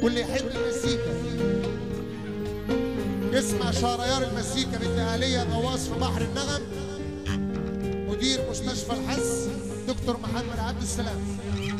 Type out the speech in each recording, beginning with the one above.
واللي يحب المزيكا يسمع شهريار المزيكا بالدهالية غواص في بحر النغم مدير مستشفى الحس دكتور محمد عبد السلام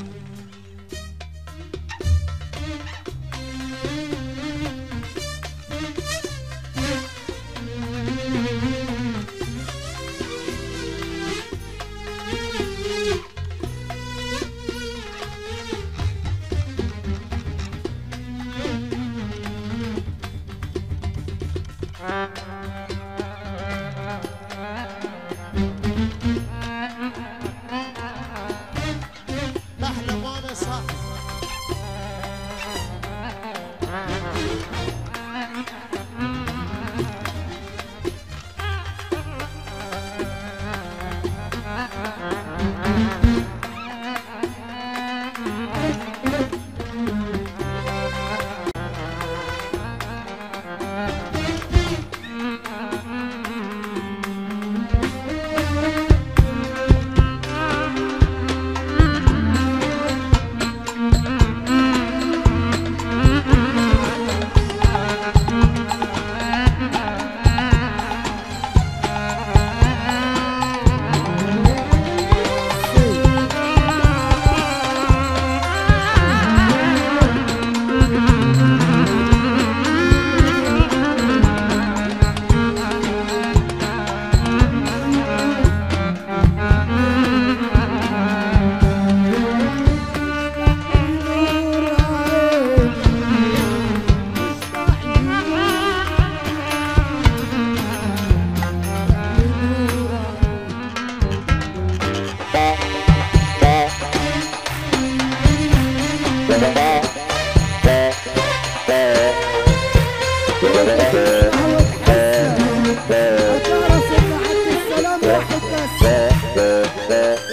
بحلم وانا صاحي هتعرف ان عبد السلام واحد بس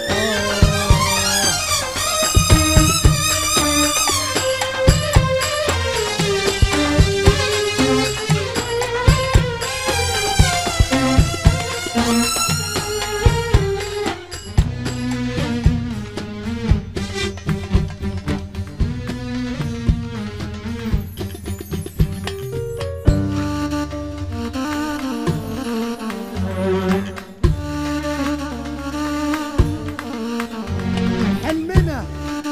حلمنا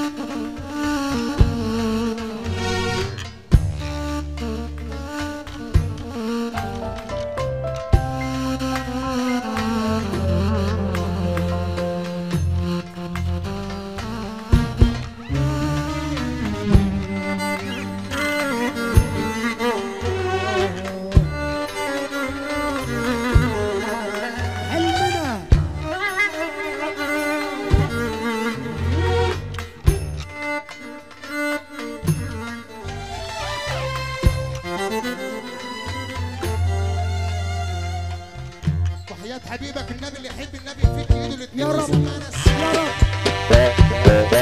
حلمنا وحياة حبيبك النبي اللي يحب النبي يفك ايده الاثنين يا رب. ويسمعنا يا رب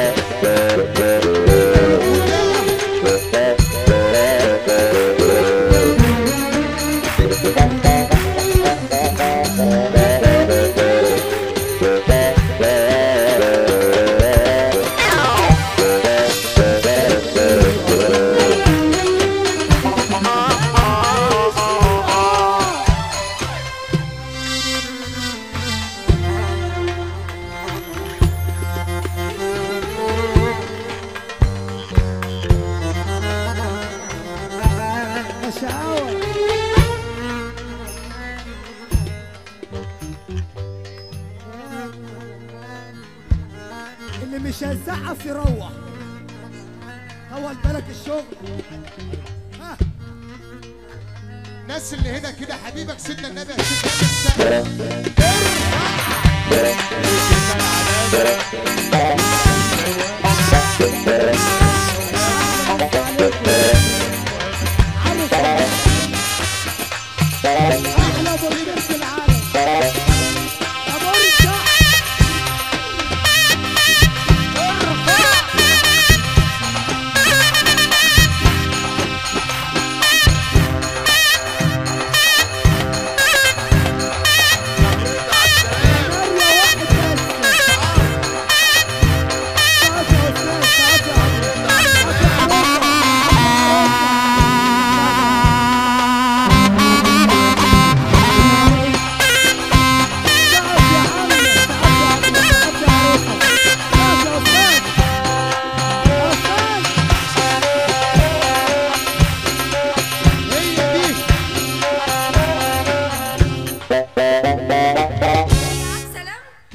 يا شقاوة اللي مش هيسقف يروح طول بالك الشغل ها الناس اللي هنا كده حبيبك سيدنا النبي هتشوف السقف. عارف احلى برجر في العالم ابو ارجع مرة واحد بس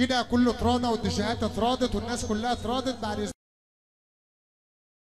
كده كله اتراضى والديجيهات اتراضت والناس كلها اتراضت بعد